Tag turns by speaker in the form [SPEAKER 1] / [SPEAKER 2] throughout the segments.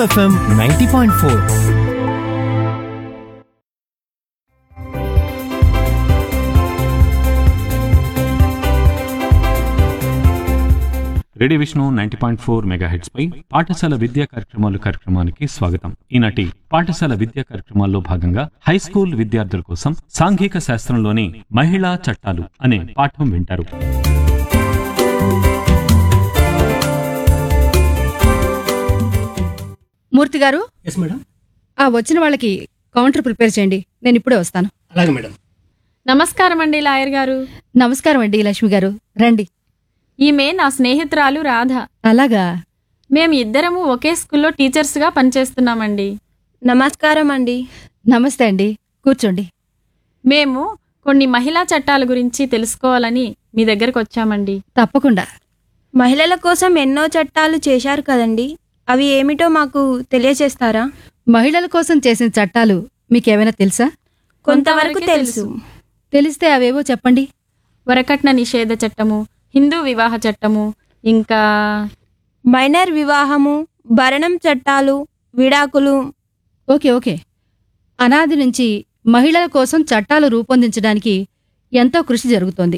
[SPEAKER 1] FM ninety point four
[SPEAKER 2] radio Vishnu ninety point four mega పై పాఠశాల విద్యా కార్యక్రమాలు కార్యక్రమానికి స్వాగతం ఈనాటి పాఠశాల విద్యా కార్యక్రమాల్లో భాగంగా హై స్కూల్ విద్యార్థుల కోసం సాంఘిక శాస్త్రంలోని మహిళా చట్టాలు అనే పాఠం వింటారు
[SPEAKER 3] మూర్తి గారు
[SPEAKER 4] ఎస్ మేడం
[SPEAKER 3] ఆ వచ్చిన వాళ్ళకి కౌంటర్ ప్రిపేర్ చేయండి నేను ఇప్పుడే వస్తాను
[SPEAKER 4] అలాగే మేడం
[SPEAKER 5] నమస్కారం అండి లాయర్ గారు
[SPEAKER 3] నమస్కారం అండి లక్ష్మి గారు రండి
[SPEAKER 5] ఈమె నా స్నేహితురాలు రాధ
[SPEAKER 3] అలాగా
[SPEAKER 5] మేము ఇద్దరము ఒకే స్కూల్లో టీచర్స్గా పనిచేస్తున్నామండి
[SPEAKER 6] నమస్కారం అండి
[SPEAKER 3] నమస్తే అండి కూర్చోండి
[SPEAKER 5] మేము కొన్ని మహిళా చట్టాల గురించి తెలుసుకోవాలని మీ దగ్గరకు వచ్చామండి
[SPEAKER 3] తప్పకుండా
[SPEAKER 6] మహిళల కోసం ఎన్నో చట్టాలు చేశారు కదండి అవి ఏమిటో మాకు తెలియచేస్తారా
[SPEAKER 3] మహిళల కోసం చేసిన చట్టాలు మీకేమైనా తెలుసా
[SPEAKER 6] కొంతవరకు తెలుసు
[SPEAKER 3] తెలిస్తే అవేవో చెప్పండి
[SPEAKER 5] వరకట్న నిషేధ చట్టము హిందూ వివాహ చట్టము ఇంకా
[SPEAKER 6] మైనర్ వివాహము భరణం చట్టాలు విడాకులు
[SPEAKER 3] ఓకే ఓకే అనాది నుంచి మహిళల కోసం చట్టాలు రూపొందించడానికి ఎంతో కృషి జరుగుతోంది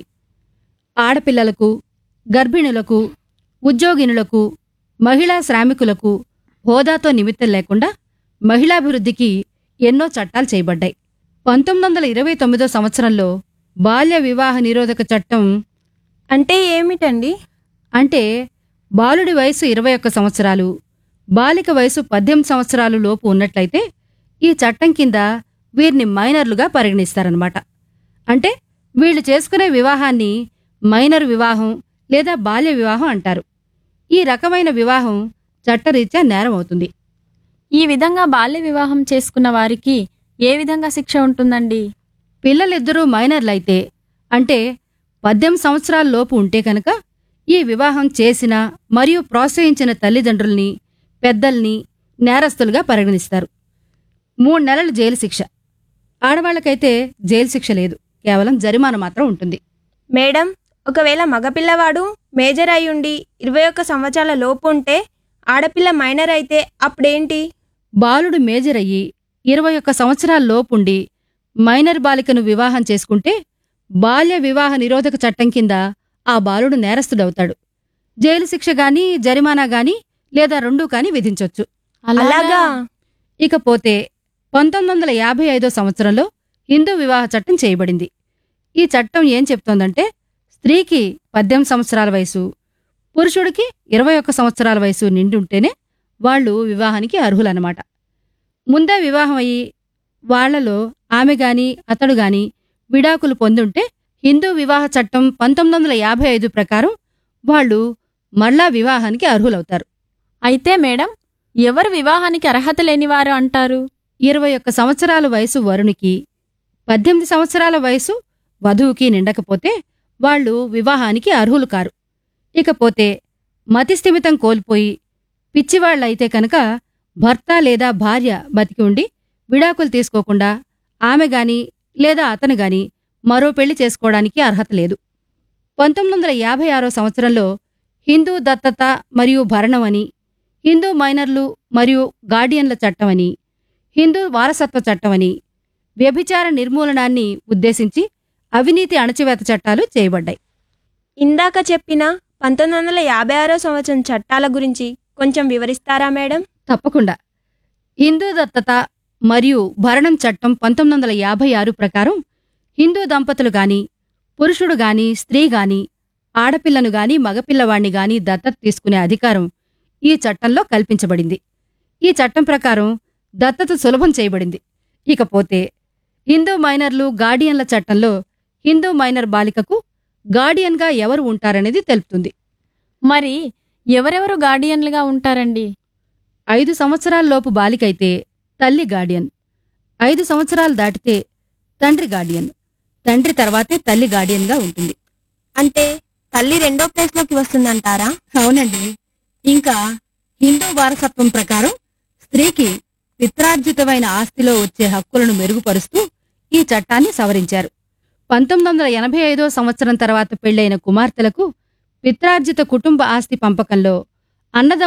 [SPEAKER 3] ఆడపిల్లలకు గర్భిణులకు ఉద్యోగినులకు మహిళా శ్రామికులకు హోదాతో నిమిత్తం లేకుండా మహిళాభివృద్ధికి ఎన్నో చట్టాలు చేయబడ్డాయి పంతొమ్మిది వందల ఇరవై తొమ్మిదో సంవత్సరంలో బాల్య వివాహ నిరోధక చట్టం
[SPEAKER 6] అంటే ఏమిటండి
[SPEAKER 3] అంటే బాలుడి వయసు ఇరవై ఒక్క సంవత్సరాలు బాలిక వయసు పద్దెనిమిది సంవత్సరాలు లోపు ఉన్నట్లయితే ఈ చట్టం కింద వీరిని మైనర్లుగా పరిగణిస్తారనమాట అంటే వీళ్ళు చేసుకునే వివాహాన్ని మైనర్ వివాహం లేదా బాల్య వివాహం అంటారు ఈ రకమైన వివాహం చట్టరీత్యా నేరం అవుతుంది
[SPEAKER 5] ఈ విధంగా బాల్య వివాహం చేసుకున్న వారికి ఏ విధంగా శిక్ష ఉంటుందండి
[SPEAKER 3] పిల్లలిద్దరూ మైనర్లైతే అంటే పద్దెనిమిది సంవత్సరాల లోపు ఉంటే కనుక ఈ వివాహం చేసిన మరియు ప్రోత్సహించిన తల్లిదండ్రుల్ని పెద్దల్ని నేరస్తులుగా పరిగణిస్తారు మూడు నెలల జైలు శిక్ష ఆడవాళ్లకైతే జైలు శిక్ష లేదు కేవలం జరిమానా మాత్రం ఉంటుంది
[SPEAKER 6] మేడం ఒకవేళ మగపిల్లవాడు మేజర్ అయ్యుండి ఇరవై ఒక్క సంవత్సరాల లోపు ఉంటే ఆడపిల్ల మైనర్ అయితే అప్పుడేంటి
[SPEAKER 3] బాలుడు మేజర్ అయ్యి ఇరవై ఒక్క సంవత్సరాల లోపుండి మైనర్ బాలికను వివాహం చేసుకుంటే బాల్య వివాహ నిరోధక చట్టం కింద ఆ బాలుడు నేరస్తుడవుతాడు జైలు శిక్ష గాని జరిమానా గాని లేదా రెండూ కాని విధించొచ్చు
[SPEAKER 6] అలాగా
[SPEAKER 3] ఇకపోతే పంతొమ్మిది వందల యాభై ఐదో సంవత్సరంలో హిందూ వివాహ చట్టం చేయబడింది ఈ చట్టం ఏం చెప్తోందంటే స్త్రీకి పద్దెనిమిది సంవత్సరాల వయసు పురుషుడికి ఇరవై ఒక్క సంవత్సరాల వయసు నిండి ఉంటేనే వాళ్ళు వివాహానికి అర్హులన్నమాట ముందే వివాహం అయ్యి వాళ్లలో ఆమె గాని అతడు గాని విడాకులు పొందుంటే హిందూ వివాహ చట్టం పంతొమ్మిది వందల యాభై ఐదు ప్రకారం వాళ్ళు మళ్ళా వివాహానికి అర్హులవుతారు
[SPEAKER 5] అయితే మేడం ఎవరు వివాహానికి అర్హత లేనివారు అంటారు
[SPEAKER 3] ఇరవై ఒక్క సంవత్సరాల వయసు వరునికి పద్దెనిమిది సంవత్సరాల వయసు వధువుకి నిండకపోతే వాళ్ళు వివాహానికి అర్హులు కారు ఇకపోతే మతిస్థిమితం కోల్పోయి పిచ్చివాళ్లైతే కనుక భర్త లేదా భార్య బతికి ఉండి విడాకులు తీసుకోకుండా ఆమె గాని లేదా అతను గాని మరో పెళ్లి చేసుకోవడానికి అర్హత లేదు పంతొమ్మిది వందల యాభై ఆరో సంవత్సరంలో హిందూ దత్తత మరియు భరణం అని హిందూ మైనర్లు మరియు గార్డియన్ల చట్టం అని హిందూ వారసత్వ చట్టమని వ్యభిచార నిర్మూలనాన్ని ఉద్దేశించి అవినీతి అణచివేత చట్టాలు చేయబడ్డాయి
[SPEAKER 6] ఇందాక చెప్పిన పంతొమ్మిది వందల యాభై ఆరో సంవత్సరం చట్టాల గురించి కొంచెం వివరిస్తారా మేడం
[SPEAKER 3] తప్పకుండా హిందూ దత్తత మరియు భరణం చట్టం పంతొమ్మిది వందల యాభై ఆరు ప్రకారం హిందూ దంపతులు గాని పురుషుడు గాని స్త్రీ గాని ఆడపిల్లను గాని మగపిల్లవాణ్ణి గాని దత్తత తీసుకునే అధికారం ఈ చట్టంలో కల్పించబడింది ఈ చట్టం ప్రకారం దత్తత సులభం చేయబడింది ఇకపోతే హిందూ మైనర్లు గార్డియన్ల చట్టంలో హిందూ మైనర్ బాలికకు గార్డియన్గా ఎవరు ఉంటారనేది తెలుపుతుంది
[SPEAKER 5] మరి ఎవరెవరు గార్డియన్లుగా ఉంటారండి
[SPEAKER 3] ఐదు సంవత్సరాలలోపు బాలికైతే తల్లి గార్డియన్ ఐదు సంవత్సరాలు దాటితే తండ్రి గార్డియన్ తండ్రి తర్వాతే తల్లి గార్డియన్గా ఉంటుంది
[SPEAKER 6] అంటే తల్లి రెండో ప్లేస్లోకి వస్తుందంటారా
[SPEAKER 3] అవునండి ఇంకా హిందూ వారసత్వం ప్రకారం స్త్రీకి పిత్రార్జితమైన ఆస్తిలో వచ్చే హక్కులను మెరుగుపరుస్తూ ఈ చట్టాన్ని సవరించారు పంతొమ్మిది వందల ఎనభై ఐదో సంవత్సరం తర్వాత పెళ్లైన కుమార్తెలకు పిత్రార్జిత కుటుంబ ఆస్తి పంపకంలో అన్నదమ్ముల